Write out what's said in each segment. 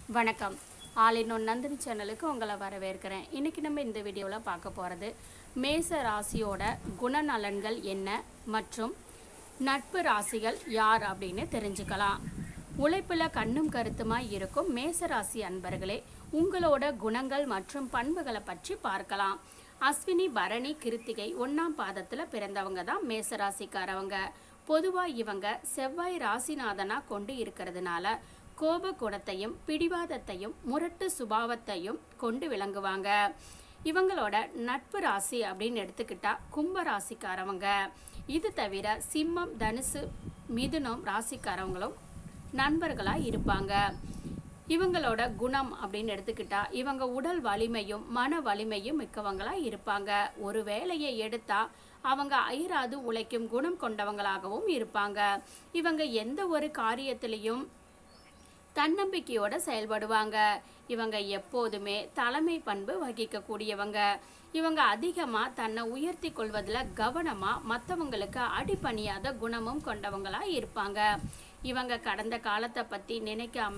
வணக்கம் ஆலினோன் நந்தினி சேனலுக்கு உங்களை வரவேற்கிறேன் இன்னைக்கு நம்ம இந்த வீடியோவில் பார்க்க போகிறது மேச ராசியோட குணநலன்கள் என்ன மற்றும் நட்பு ராசிகள் யார் அப்படின்னு தெரிஞ்சுக்கலாம் உழைப்பில் கண்ணும் கருத்துமாய் இருக்கும் மேச ராசி அன்பர்களே உங்களோட குணங்கள் மற்றும் பண்புகளை பற்றி பார்க்கலாம் அஸ்வினி பரணி கிருத்திகை ஒன்றாம் பாதத்தில் பிறந்தவங்க தான் மேசராசிக்காரவங்க பொதுவாக இவங்க செவ்வாய் ராசிநாதனா கொண்டு இருக்கிறதுனால கோப குணத்தையும் பிடிவாதத்தையும் முரட்டு சுபாவத்தையும் கொண்டு விளங்குவாங்க இவங்களோட நட்பு ராசி அப்படின்னு எடுத்துக்கிட்டா கும்ப ராசிக்காரவங்க இது தவிர சிம்மம் தனுசு மிதுனம் ராசிக்காரவங்களும் நண்பர்களாக இருப்பாங்க இவங்களோட குணம் அப்படின்னு எடுத்துக்கிட்டா இவங்க உடல் வலிமையும் மன வலிமையும் மிக்கவங்களா இருப்பாங்க ஒரு வேலையை எடுத்தா அவங்க அயராது உழைக்கும் குணம் கொண்டவங்களாகவும் இருப்பாங்க இவங்க எந்த ஒரு காரியத்திலையும் தன்னம்பிக்கையோட செயல்படுவாங்க இவங்க எப்போதுமே தலைமை பண்பு வகிக்கக்கூடியவங்க இவங்க அதிகமாக தன்னை உயர்த்தி கொள்வதில் கவனமாக மற்றவங்களுக்கு அடிபணியாத குணமும் கொண்டவங்களா இருப்பாங்க இவங்க கடந்த காலத்தை பற்றி நினைக்காம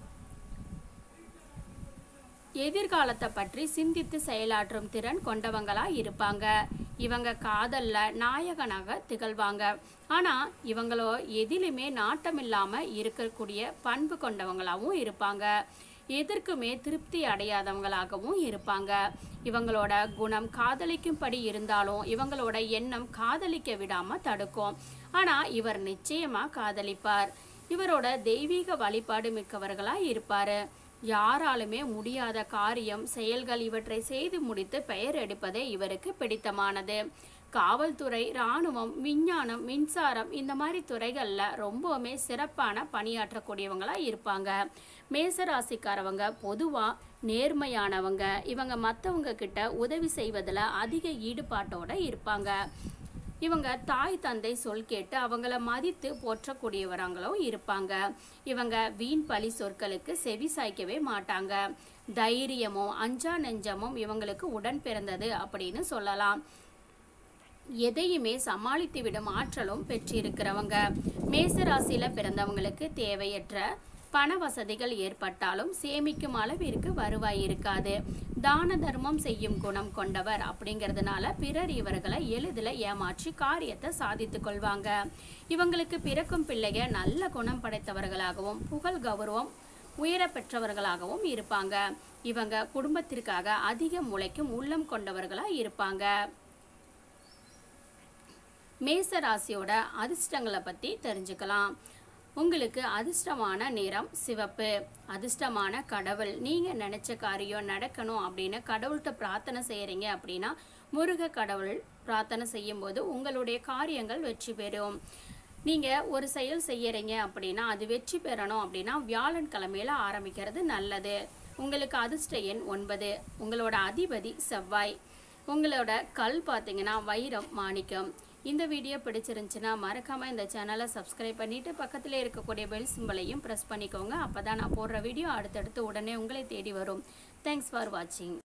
எதிர்காலத்தை பற்றி சிந்தித்து செயலாற்றும் திறன் கொண்டவங்களா இருப்பாங்க இவங்க காதல்ல நாயகனாக திகழ்வாங்க ஆனா இவங்களோ எதிலுமே நாட்டம் இல்லாம இருக்கக்கூடிய பண்பு கொண்டவங்களாவும் இருப்பாங்க எதற்குமே திருப்தி அடையாதவங்களாகவும் இருப்பாங்க இவங்களோட குணம் காதலிக்கும்படி இருந்தாலும் இவங்களோட எண்ணம் காதலிக்க விடாம தடுக்கும் ஆனா இவர் நிச்சயமா காதலிப்பார் இவரோட தெய்வீக வழிபாடு மிக்கவர்களா இருப்பாரு யாராலுமே முடியாத காரியம் செயல்கள் இவற்றை செய்து முடித்து பெயர் எடுப்பதே இவருக்கு பிடித்தமானது காவல்துறை இராணுவம் விஞ்ஞானம் மின்சாரம் இந்த மாதிரி துறைகளில் ரொம்பவுமே சிறப்பான பணியாற்றக்கூடியவங்களா இருப்பாங்க மேசராசிக்காரவங்க பொதுவாக நேர்மையானவங்க இவங்க மற்றவங்க கிட்ட உதவி செய்வதில் அதிக ஈடுபாட்டோட இருப்பாங்க இவங்க தாய் தந்தை சொல் கேட்டு அவங்கள மதித்து போற்றக்கூடியவரங்களும் இருப்பாங்க இவங்க வீண் பழி சொற்களுக்கு செவி சாய்க்கவே மாட்டாங்க தைரியமும் அஞ்சா நெஞ்சமும் இவங்களுக்கு உடன் பிறந்தது அப்படின்னு சொல்லலாம் எதையுமே சமாளித்து விடும் ஆற்றலும் பெற்றிருக்கிறவங்க மேசராசியில பிறந்தவங்களுக்கு தேவையற்ற பண வசதிகள் ஏற்பட்டாலும் சேமிக்கும் அளவிற்கு வருவாய் இருக்காது தான தர்மம் செய்யும் குணம் கொண்டவர் அப்படிங்கிறதுனால பிறர் இவர்களை எளிதில் ஏமாற்றி காரியத்தை சாதித்து கொள்வாங்க இவங்களுக்கு பிறக்கும் பிள்ளைக நல்ல குணம் படைத்தவர்களாகவும் புகழ் கௌரவம் உயர பெற்றவர்களாகவும் இருப்பாங்க இவங்க குடும்பத்திற்காக அதிக உழைக்கும் உள்ளம் கொண்டவர்களா இருப்பாங்க மேச ராசியோட அதிர்ஷ்டங்களை பற்றி தெரிஞ்சுக்கலாம் உங்களுக்கு அதிர்ஷ்டமான நிறம் சிவப்பு அதிர்ஷ்டமான கடவுள் நீங்கள் நினச்ச காரியம் நடக்கணும் அப்படின்னு கடவுள்கிட்ட பிரார்த்தனை செய்கிறீங்க அப்படின்னா முருக கடவுள் பிரார்த்தனை செய்யும்போது உங்களுடைய காரியங்கள் வெற்றி பெறும் நீங்கள் ஒரு செயல் செய்யறீங்க அப்படின்னா அது வெற்றி பெறணும் அப்படின்னா வியாழன் கிழமையில ஆரம்பிக்கிறது நல்லது உங்களுக்கு அதிர்ஷ்ட எண் ஒன்பது உங்களோட அதிபதி செவ்வாய் உங்களோட கல் பார்த்தீங்கன்னா வைரம் மாணிக்கம் இந்த வீடியோ பிடிச்சிருந்துச்சுன்னா மறக்காமல் இந்த சேனலை சப்ஸ்கிரைப் பண்ணிவிட்டு பக்கத்தில் இருக்கக்கூடிய பெல் சிம்பலையும் ப்ரெஸ் பண்ணிக்கோங்க அப்போ தான் நான் போடுற வீடியோ அடுத்தடுத்து உடனே உங்களை தேடி வரும் தேங்க்ஸ் ஃபார் வாட்சிங்